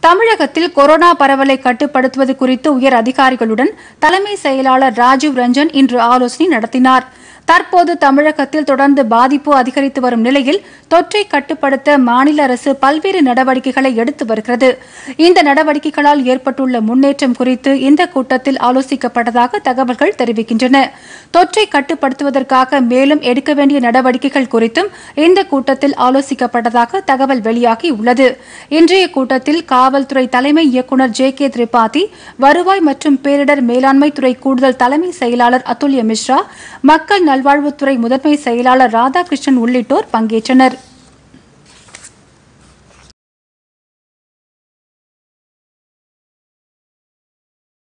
தமிழகத்தில் கொரோனா பரவலை கட்டுப்படுத்துவது குறித்து உயர் அதிகாரிகளுடன் தலைமை செயலாளர் ராஜீவ் ரஞ்சன் இன்று ஆலோசனை நடத்தினார் தற்போது தமிழகத்தில் தொடர்ந்து பாதிப்பு அதிகரித்து வரும் நிலையில் தொற்றை கட்டுப்படுத்த மாநில அரசு பல்வேறு நடவடிக்கைகளை எடுத்து வருகிறது இந்த நடவடிக்கைகளால் ஏற்பட்டுள்ள முன்னேற்றம் குறித்து இந்த கூட்டத்தில் ஆலோசிக்கப்பட்டதாக தகவல்கள் தெரிவிக்கின்றன தொற்றை கட்டுப்படுத்துவதற்காக மேலும் எடுக்க வேண்டிய நடவடிக்கைகள் குறித்தும் இந்த கூட்டத்தில் ஆலோசிக்கப்பட்டதாக தகவல் வெளியாகியுள்ளது இன்றைய கூட்டத்தில் காவல்துறை தலைமை இயக்குநர் ஜே கே திரிபாதி வருவாய் மற்றும் பேரிடர் மேலாண்மை துறை கூடுதல் தலைமை செயலாளர் அதுல்ய மிஸ்ரா மக்கள் நல்வாழ்வுத்துறை முதன்மை செயலாளர் ராதாகிருஷ்ணன் உள்ளிட்டோர் பங்கேற்றனர்